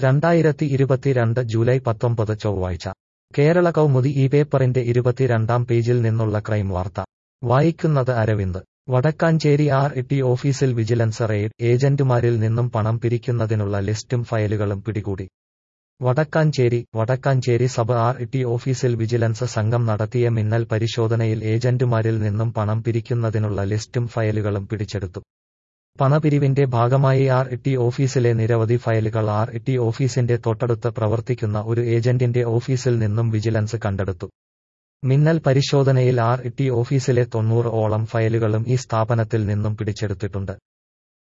രണ്ടായിരത്തി ഇരുപത്തിരണ്ട് ജൂലൈ പത്തൊമ്പത് ചൊവ്വാഴ്ച കേരള കൗമുദി ഈ പേപ്പറിന്റെ ഇരുപത്തിരണ്ടാം പേജിൽ നിന്നുള്ള ക്രൈം വാർത്ത വായിക്കുന്നത് അരവിന്ദ് വടക്കാഞ്ചേരി ആർ ടി ഓഫീസിൽ വിജിലൻസ് റെയ്ഡ് ഏജന്റുമാരിൽ നിന്നും പണം പിരിക്കുന്നതിനുള്ള ലിസ്റ്റും ഫയലുകളും പിടികൂടി Vadakkanchery Vadakkanchery sub R T ഓഫീസിൽ വിജിലൻസ് സംഘം നടത്തിയ മിന്നൽ പരിശോധനയിൽ ഏജന്റുമാരിൽ നിന്നും പണം പിരിക്കുന്നതിനുള്ള ലിസ്റ്റും ഫയലുകളും പിടിച്ചെടുത്തു പണപിരിവിന്റെ ഭാഗമായി ആർ ടി ഓഫീസിലെ നിരവധി ഫയലുകൾ ആർ ടി ഓഫീസിന്റെ തൊട്ടടുത്ത് പ്രവർത്തിക്കുന്ന ഒരു ഏജന്റിന്റെ ഓഫീസിൽ നിന്നും വിജിലൻസ് കണ്ടെടുത്തു മിന്നൽ പരിശോധനയിൽ ആർ ടി ഓഫീസിലെ തൊണ്ണൂറ് ഓളം ഫയലുകളും ഈ സ്ഥാപനത്തിൽ നിന്നും പിടിച്ചെടുത്തിട്ടുണ്ട്